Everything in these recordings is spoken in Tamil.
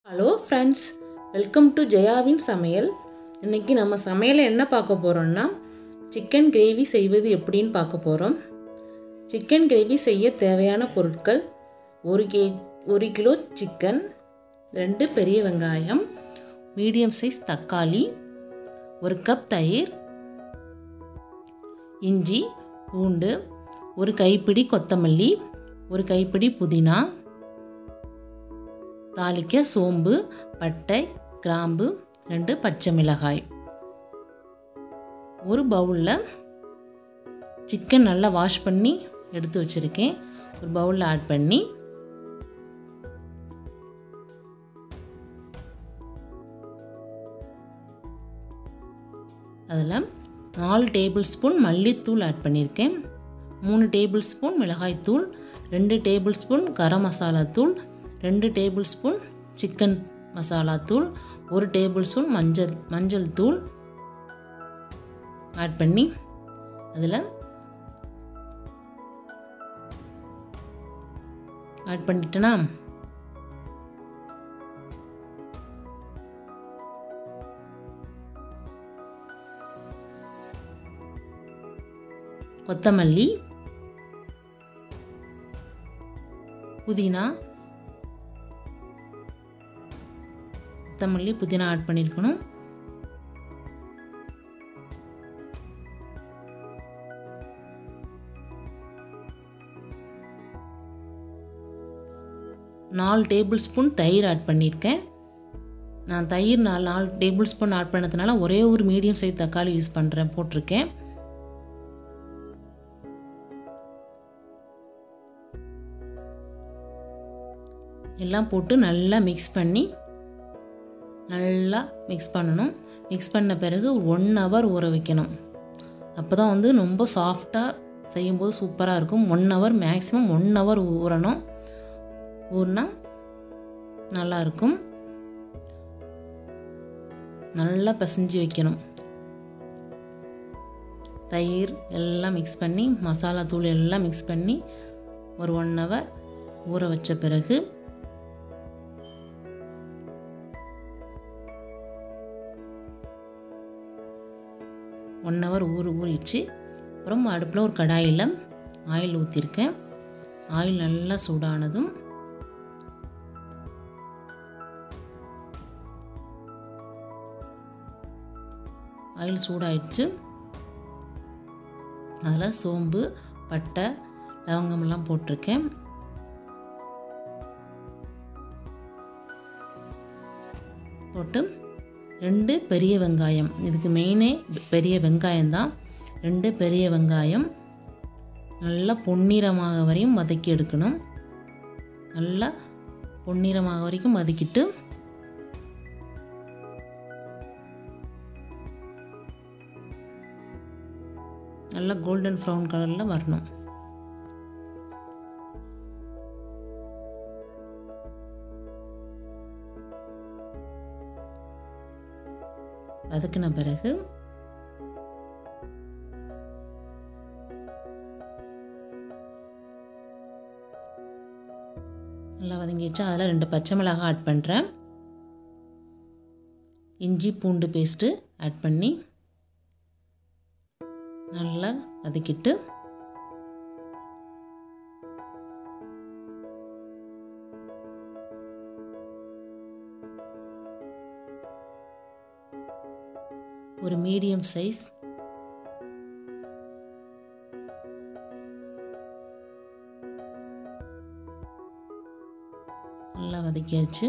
ஹலோ ஃப்ரெண்ட்ஸ் வெல்கம் டு ஜெயாவின் சமையல் இன்றைக்கி நம்ம சமையலை என்ன பார்க்க போகிறோம்னா சிக்கன் கிரேவி செய்வது எப்படின்னு பார்க்க போகிறோம் சிக்கன் கிரேவி செய்ய தேவையான பொருட்கள் ஒரு கே ஒரு கிலோ சிக்கன் ரெண்டு பெரிய வெங்காயம் மீடியம் சைஸ் தக்காளி ஒரு கப் தயிர் இஞ்சி பூண்டு ஒரு கைப்பிடி கொத்தமல்லி ஒரு கைப்பிடி புதினா தாளிக்க சோம்பு பட்டை கிராம்பு ரெண்டு பச்சை மிளகாய் ஒரு பவுலில் சிக்கன் நல்லா வாஷ் பண்ணி எடுத்து வச்சுருக்கேன் ஒரு பவுலில் ஆட் பண்ணி அதில் நாலு டேபிள் ஸ்பூன் மல்லித்தூள் ஆட் பண்ணியிருக்கேன் மூணு டேபிள் ஸ்பூன் மிளகாய்த்தூள் ரெண்டு டேபிள் ஸ்பூன் கரம் மசாலா தூள் ரெண்டு டேபிள் ஸ்பூன் சிக்கன் மசாலா தூள் ஒரு டேபிள் ஸ்பூன் மஞ்சள் மஞ்சள் தூள் ஆட் பண்ணி அதில் ஆட் பண்ணிட்டேனா கொத்தமல்லி புதினா கொத்தமல்லி புதினா ஆட் பண்ணியிருக்கணும் நாலு டேபிள் ஸ்பூன் தயிர் ஆட் பண்ணியிருக்கேன் நான் தயிர் நாலு நாலு டேபிள் ஸ்பூன் ஆட் பண்ணதுனால ஒரே ஒரு மீடியம் சைஸ் தக்காளி யூஸ் பண்ணுறேன் போட்டிருக்கேன் எல்லாம் போட்டு நல்லா மிக்ஸ் பண்ணி நல்லா மிக்ஸ் பண்ணணும் மிக்ஸ் பண்ண பிறகு ஒன் ஹவர் ஊற வைக்கணும் அப்போ தான் வந்து ரொம்ப சாஃப்டாக செய்யும்போது சூப்பராக இருக்கும் one hour maximum one hour ஊறணும் ஊறினா நல்லாயிருக்கும் நல்லா பிசைஞ்சு வைக்கணும் தயிர் எல்லாம் மிக்ஸ் பண்ணி மசாலா தூள் எல்லாம் மிக்ஸ் பண்ணி ஒரு ஒன் ஹவர் ஊற வச்ச பிறகு ஒன் ஹவர் ஊறு ஊறிடுச்சு அப்புறம் அடுப்பில் ஒரு கடாயில் ஆயில் ஊற்றிருக்கேன் ஆயில் நல்லா சூடானதும் ஆயில் சூடாயிடுச்சு அதில் சோம்பு பட்டை லவங்கமெல்லாம் போட்டிருக்கேன் போட்டு ரெண்டு பெரிய வெங்காயம் இதுக்கு மெயினே பெரிய வெங்காயம் தான் ரெண்டு பெரிய வெங்காயம் நல்லா பொன்னிறமாக வரையும் வதக்கி எடுக்கணும் நல்லா பொன்னிறமாக வரைக்கும் வதக்கிட்டு நல்லா கோல்டன் ப்ரௌன் கலரில் வரணும் வதக்கின பிறகு நல்லா வதங்கிடுச்சு அதில் ரெண்டு பச்சை மிளகாய் ஆட் பண்ணுறேன் இஞ்சி பூண்டு பேஸ்ட்டு ஆட் பண்ணி நல்லா வதக்கிட்டு ஒரு மீடியம் சைஸ் நல்லா வதக்கியாச்சு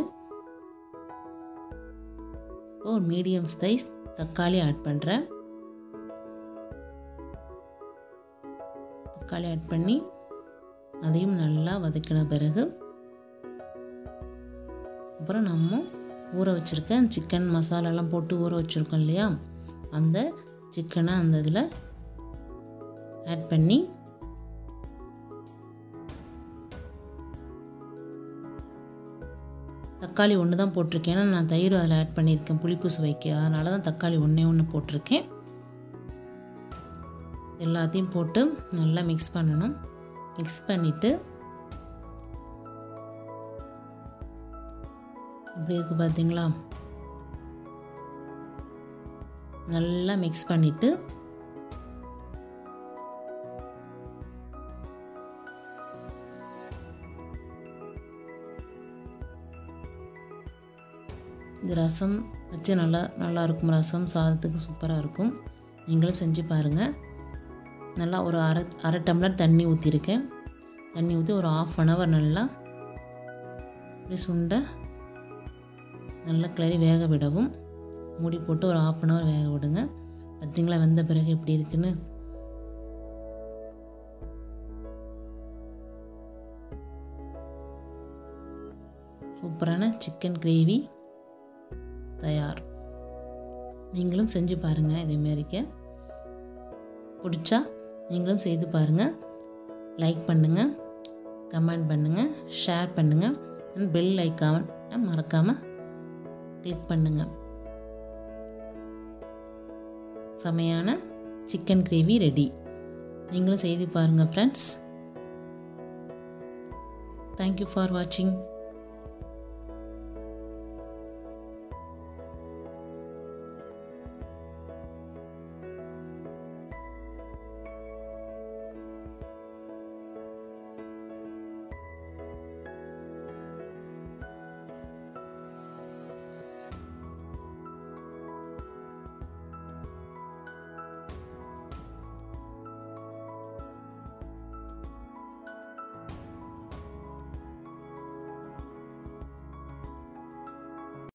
ஒரு மீடியம் சைஸ் தக்காளி ஆட் பண்ணுறேன் தக்காளி ஆட் பண்ணி அதையும் நல்லா வதக்கின பிறகு அப்புறம் நம்ம ஊற வச்சுருக்க சிக்கன் மசாலாலாம் போட்டு ஊற வச்சுருக்கோம் இல்லையா அந்த சிக்கனை அந்த இதில் ஆட் பண்ணி தக்காளி ஒன்று தான் போட்டிருக்கேன் ஏன்னா நான் தயிர் அதில் ஆட் பண்ணியிருக்கேன் புளிப்பு சுவைக்கு அதனால தான் தக்காளி ஒன்றே ஒன்று போட்டிருக்கேன் எல்லாத்தையும் போட்டு நல்லா மிக்ஸ் பண்ணணும் மிக்ஸ் பண்ணிவிட்டு இப்படி இருக்குது பார்த்தீங்களா நல்லா மிக்ஸ் பண்ணிவிட்டு இது ரசம் வச்சு நல்லா நல்லா இருக்கும் ரசம் சாதத்துக்கு சூப்பராக இருக்கும் நீங்களும் செஞ்சு பாருங்கள் நல்லா ஒரு அரை அரை டம்ளர் தண்ணி ஊற்றிருக்கேன் தண்ணி ஊற்றி ஒரு ஆஃப் அன் ஹவர் நல்லா இப்படி சுண்டை நல்லா கிளறி வேக விடவும் மூடி போட்டு ஒரு ஆஃப் அன் ஹவர் வேக விடுங்க பார்த்தீங்களா வெந்த பிறகு எப்படி இருக்குன்னு சூப்பரான சிக்கன் கிரேவி தயார் நீங்களும் செஞ்சு பாருங்கள் இதேமாரிக்க பிடிச்சா நீங்களும் செய்து பாருங்கள் லைக் பண்ணுங்கள் கமெண்ட் பண்ணுங்கள் ஷேர் பண்ணுங்கள் அண்ட் பெல் ஐக்கான் மறக்காமல் கிளிக் பண்ணுங்கள் செமையான சிக்கன் கிரேவி ரெடி நீங்களும் செய்து பாருங்கள் ஃப்ரெண்ட்ஸ் தேங்க்யூ ஃபார் வாட்சிங்